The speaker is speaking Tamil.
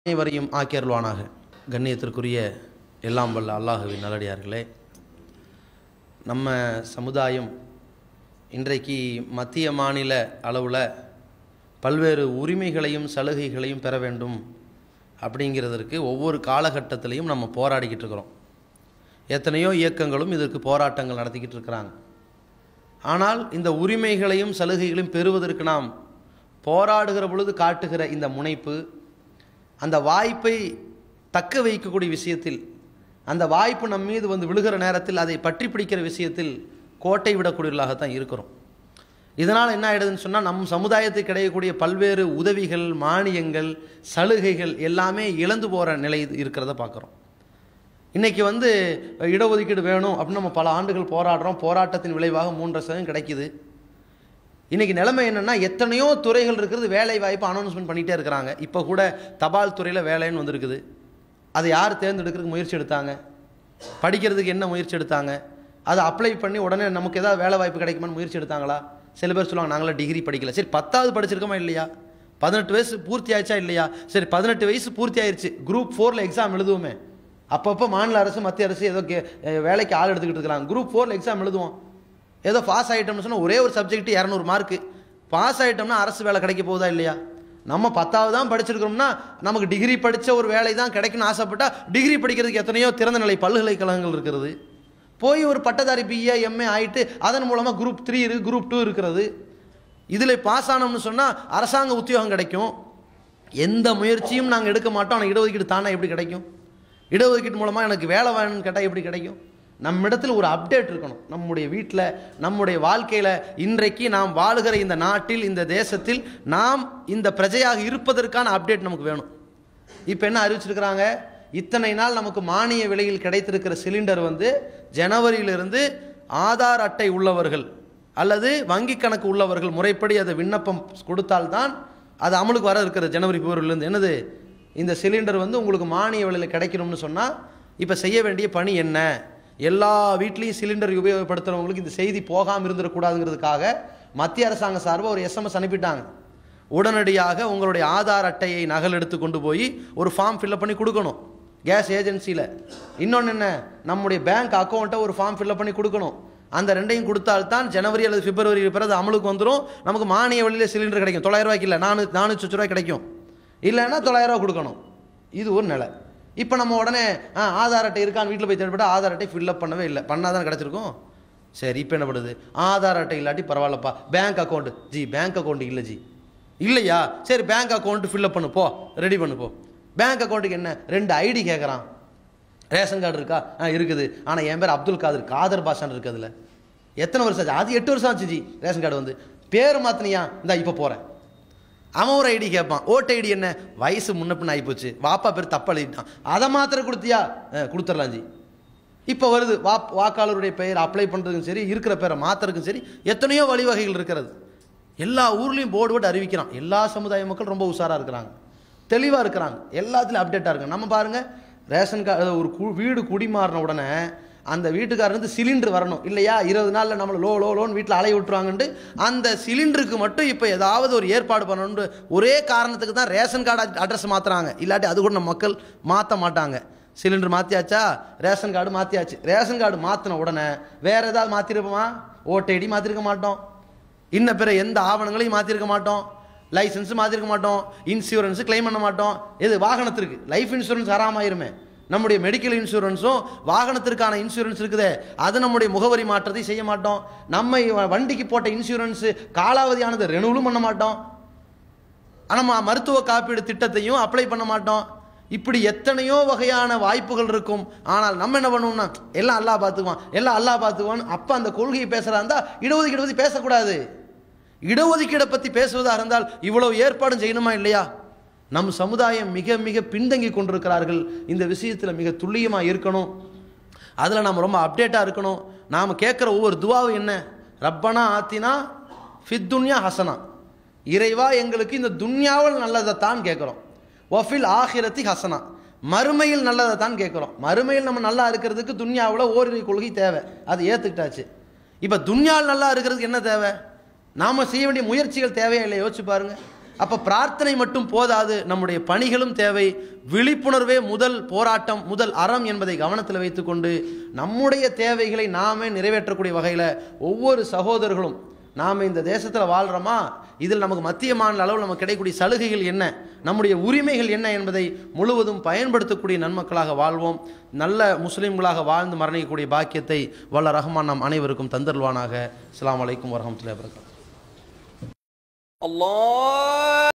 அனைவரையும் ஆக்கியருள்வானாக கண்ணியத்திற்குரிய எல்லாம் வல்ல அல்லாஹுவின் நல்லடியார்களே நம்ம சமுதாயம் இன்றைக்கு மத்திய மாநில அளவில் பல்வேறு உரிமைகளையும் சலுகைகளையும் பெற வேண்டும் அப்படிங்கிறதற்கு ஒவ்வொரு காலகட்டத்திலையும் நம்ம போராடிக்கிட்டு இருக்கிறோம் எத்தனையோ இயக்கங்களும் இதற்கு போராட்டங்கள் நடத்திக்கிட்டு இருக்கிறாங்க ஆனால் இந்த உரிமைகளையும் சலுகைகளையும் பெறுவதற்கு நாம் போராடுகிற பொழுது காட்டுகிற இந்த முனைப்பு அந்த வாய்ப்பை தக்க வைக்கக்கூடிய விஷயத்தில் அந்த வாய்ப்பு நம் மீது வந்து விழுகிற நேரத்தில் அதை பற்றி பிடிக்கிற விஷயத்தில் கோட்டை விடக்கூடியவர்களாகத்தான் இருக்கிறோம் இதனால் என்ன ஆயிடுதுன்னு சொன்னால் நம் சமுதாயத்துக்கு கிடைக்கக்கூடிய பல்வேறு உதவிகள் மானியங்கள் சலுகைகள் எல்லாமே இழந்து போகிற நிலை இருக்கிறத பார்க்குறோம் இன்றைக்கி வந்து இடஒதுக்கீடு வேணும் அப்படின்னு நம்ம பல ஆண்டுகள் போராடுறோம் போராட்டத்தின் விளைவாக மூன்றரை சதவீதம் கிடைக்குது இன்றைக்கி நிலைமை என்னென்னா எத்தனையோ துறைகள் இருக்கிறது வேலை வாய்ப்பு அனௌன்ஸ்மெண்ட் பண்ணிகிட்டே இருக்கிறாங்க இப்போ கூட தபால் துறையில் வேலைன்னு வந்திருக்குது அதை யார் தேர்ந்தெடுக்கிறதுக்கு முயற்சி எடுத்தாங்க படிக்கிறதுக்கு என்ன முயற்சி எடுத்தாங்க அதை அப்ளை பண்ணி உடனே நமக்கு ஏதாவது வேலை வாய்ப்பு கிடைக்குமான்னு முயற்சி எடுத்தாங்களா சில பேர் சொல்லுவாங்க நாங்களாம் டிகிரி படிக்கல சரி பத்தாவது படிச்சிருக்கோமா இல்லையா பதினெட்டு வயசு பூர்த்தி ஆயிடுச்சா இல்லையா சரி பதினெட்டு வயசு பூர்த்தி ஆயிடுச்சு குரூப் ஃபோரில் எக்ஸாம் எழுதுவோமே அப்பப்போ மாநில அரசு மத்திய அரசு ஏதோ கே வேலைக்கு ஆள் எடுத்துக்கிட்டு இருக்கிறாங்க குரூப் ஃபோரில் எக்ஸாம் எழுதுவோம் ஏதோ பாஸ் ஆகிட்டோம்னு சொன்னால் ஒரே ஒரு சப்ஜெக்ட் இரநூறு மார்க்கு பாஸ் ஆகிட்டோம்னா அரசு வேலை கிடைக்க போகுதா இல்லையா நம்ம பத்தாவது தான் படிச்சிருக்கிறோம்னா நமக்கு டிகிரி படித்த ஒரு வேலை தான் கிடைக்குன்னு ஆசைப்பட்டா டிகிரி படிக்கிறதுக்கு எத்தனையோ திறந்த நிலை பல்கலைக்கழகங்கள் இருக்கிறது போய் ஒரு பட்டதாரி பிஏ எம்ஏ ஆகிட்டு அதன் மூலமாக குரூப் த்ரீ இருக்குது குரூப் டூ இருக்கிறது இதில் பாஸ் ஆனோம்னு சொன்னால் அரசாங்க உத்தியோகம் கிடைக்கும் எந்த முயற்சியும் நாங்கள் எடுக்க மாட்டோம் ஆனால் இடஒதுக்கீடு தானே எப்படி கிடைக்கும் இடஒதுக்கீடு மூலமாக எனக்கு வேலை வேணும்னு கேட்டால் எப்படி கிடைக்கும் நம்மிடத்தில் ஒரு அப்டேட் இருக்கணும் நம்முடைய வீட்டில் நம்முடைய வாழ்க்கையில் இன்றைக்கு நாம் வாழுகிற இந்த நாட்டில் இந்த தேசத்தில் நாம் இந்த பிரஜையாக இருப்பதற்கான அப்டேட் நமக்கு வேணும் இப்போ என்ன அறிவிச்சிருக்கிறாங்க இத்தனை நாள் நமக்கு மானிய விலையில் கிடைத்திருக்கிற சிலிண்டர் வந்து ஜனவரியிலிருந்து ஆதார் அட்டை உள்ளவர்கள் அல்லது வங்கி கணக்கு உள்ளவர்கள் முறைப்படி அதை விண்ணப்பம் கொடுத்தால்தான் அது அமலுக்கு வர இருக்கிற ஜனவரி பிப்ரவரிலேருந்து என்னது இந்த சிலிண்டர் வந்து உங்களுக்கு மானிய விலையில் கிடைக்கணும்னு சொன்னால் இப்போ செய்ய வேண்டிய பணி என்ன எல்லா வீட்லேயும் சிலிண்டர் உபயோகப்படுத்துகிறவங்களுக்கு இந்த செய்தி போகாமல் இருந்துடக்கூடாதுங்கிறதுக்காக மத்திய அரசாங்க சார்பாக ஒரு எஸ்எம்எஸ் அனுப்பிட்டாங்க உடனடியாக உங்களுடைய ஆதார் அட்டையை நகல் எடுத்து கொண்டு போய் ஒரு ஃபார்ம் ஃபில்அப் பண்ணி கொடுக்கணும் கேஸ் ஏஜென்சியில் இன்னொன்று என்ன நம்முடைய பேங்க் அக்கௌண்ட்டை ஒரு ஃபார்ம் ஃபில்அப் பண்ணி கொடுக்கணும் அந்த ரெண்டையும் கொடுத்தால்தான் ஜனவரி அல்லது பிப்ரவரி பிறகு அமலுக்கு வந்துடும் நமக்கு மானிய வழியில் சிலிண்டர் கிடைக்கும் தொள்ளாயிரம் ரூபாய்க்கு இல்லை நானூ நானூற்றி ரூபாய் கிடைக்கும் இல்லைன்னா தொள்ளாயிரம் ரூபா கொடுக்கணும் இது ஒரு நிலை இப்போ நம்ம உடனே ஆ ஆதார் அட்டை இருக்கான்னு வீட்டில் போய் தேடிப்பட்டா ஆதார் அட்டை ஃபில்அப் பண்ணவே இல்லை பண்ணால் தான் கிடச்சிருக்கும் சரி இப்போ என்ன பண்ணுது ஆதார் அட்டை இல்லாட்டி பரவாயில்லப்பா bank account ji bank account இல்லை ஜி இல்லையா சரி பேங்க் அக்கௌண்ட் ஃபில்அப் பண்ணு போ ரெடி பண்ணு போ பேங்க் அக்கௌண்ட்டுக்கு என்ன ரெண்டு ஐடி கேட்குறான் ரேஷன் கார்டு இருக்கா ஆ இருக்குது ஆனால் என் பேர் அப்துல் காதர் காதர் பாஷான் இருக்குது அதில் எத்தனை வருஷம் ஆச்சு அது எட்டு வருஷம் ஆச்சு ஜி ரேஷன் கார்டு வந்து பேர் மாற்றினியா இந்தா இப்போ போகிறேன் அவன் ஒரு ஐடி கேட்பான் ஓட்டு ஐடி என்ன வயசு முன்ன பின்ன ஆகிப்போச்சு வாப்பா பேர் தப்பா எழுதிட்டான் அதை மாத்திர கொடுத்தியா கொடுத்துடலாம் ஜி இப்போ வருது வா வாக்காளருடைய பெயர் அப்ளை பண்ணுறதுக்கும் சரி இருக்கிற பேரை மாத்துறதுக்கும் சரி எத்தனையோ வழிவகைகள் இருக்கிறது எல்லா ஊர்லேயும் போர்டு போட்டு அறிவிக்கிறான் எல்லா சமுதாய மக்கள் ரொம்ப உஷாராக இருக்கிறாங்க தெளிவாக இருக்கிறாங்க எல்லாத்துலேயும் அப்டேட்டாக இருக்காங்க நம்ம பாருங்கள் ரேஷன் கார்டு ஒரு கு வீடு குடிமாறின உடனே அந்த வீட்டுக்காரர் வந்து சிலிண்டர் வரணும் இல்லையா இருபது நாளில் நம்மளை லோ லோ லோன்னு வீட்டில் அலைய விட்டுருவாங்கன்ட்டு அந்த சிலிண்டருக்கு மட்டும் இப்போ ஏதாவது ஒரு ஏற்பாடு பண்ணணும்னு ஒரே காரணத்துக்கு தான் ரேஷன் கார்டு அட்ரஸ் மாற்றுறாங்க இல்லாட்டி அது கூட நம்ம மக்கள் மாற்ற மாட்டாங்க சிலிண்டர் மாற்றியாச்சா ரேஷன் கார்டு மாற்றியாச்சு ரேஷன் கார்டு மாற்றின உடனே வேறு ஏதாவது மாற்றிருப்போமா ஓட்டு ஐடி மாற்றிருக்க மாட்டோம் இன்ன பிற எந்த ஆவணங்களையும் மாற்றிருக்க மாட்டோம் லைசன்ஸ் மாற்றிருக்க மாட்டோம் இன்சூரன்ஸு கிளைம் பண்ண மாட்டோம் எது வாகனத்திற்கு லைஃப் இன்சூரன்ஸ் ஆறாமாயிருமே நம்முடைய மெடிக்கல் இன்சூரன்ஸும் வாகனத்திற்கான இன்சூரன்ஸ் இருக்குதே அது நம்முடைய முகவரி மாற்றத்தை செய்ய மாட்டோம் நம்ம வண்டிக்கு போட்ட இன்சூரன்ஸு காலாவதியானது ரெனுவலும் பண்ண மாட்டோம் நம்ம மருத்துவ காப்பீடு திட்டத்தையும் அப்ளை பண்ண மாட்டோம் இப்படி எத்தனையோ வகையான வாய்ப்புகள் இருக்கும் ஆனால் நம்ம என்ன பண்ணுவோம்னா எல்லாம் அல்லா பார்த்துக்குவான் எல்லாம் அல்லா பார்த்துக்குவான் அப்போ அந்த கொள்கையை பேசுகிறா இருந்தால் இடஒதுக்கீடு பற்றி பேசக்கூடாது இடஒதுக்கீடை பற்றி பேசுவதாக இருந்தால் இவ்வளவு ஏற்பாடும் செய்யணுமா இல்லையா நம் சமுதாயம் மிக மிக பின்தங்கி கொண்டிருக்கிறார்கள் இந்த விஷயத்தில் மிக துல்லியமாக இருக்கணும் அதில் நாம் ரொம்ப அப்டேட்டாக இருக்கணும் நாம் கேட்குற ஒவ்வொரு துவாவும் என்ன ரப்பனா ஆத்தினா ஃபித்துன்யா ஹசனா இறைவா எங்களுக்கு இந்த துன்யாவில் நல்லதை தான் கேட்குறோம் ஒஃபில் ஆஹிரத்தி ஹசனா மறுமையில் நல்லதை தான் கேட்குறோம் மறுமையில் நம்ம நல்லா இருக்கிறதுக்கு துன்யாவில் ஓரிரை கொள்கை தேவை அது ஏற்றுக்கிட்டாச்சு இப்போ துன்யாவில் நல்லா இருக்கிறதுக்கு என்ன தேவை நாம் செய்ய வேண்டிய முயற்சிகள் தேவையா இல்லையா யோசிச்சு பாருங்கள் அப்போ பிரார்த்தனை மட்டும் போதாது நம்முடைய பணிகளும் தேவை விழிப்புணர்வே முதல் போராட்டம் முதல் அறம் என்பதை கவனத்தில் வைத்துக்கொண்டு நம்முடைய தேவைகளை நாமே நிறைவேற்றக்கூடிய வகையில் ஒவ்வொரு சகோதரர்களும் நாம் இந்த தேசத்தில் வாழ்கிறோமா இதில் நமக்கு மத்திய மாநில அளவில் நமக்கு கிடைக்கக்கூடிய சலுகைகள் என்ன நம்முடைய உரிமைகள் என்ன என்பதை முழுவதும் பயன்படுத்தக்கூடிய நன்மக்களாக வாழ்வோம் நல்ல முஸ்லீம்களாக வாழ்ந்து மரணிக்கக்கூடிய பாக்கியத்தை வல்ல ரஹ்மான் நாம் அனைவருக்கும் தந்தருள்வானாக அஸ்ஸலாமு அலைக்கும் வரஹமத்துல்லாஹி வபரகாத்துஹு الله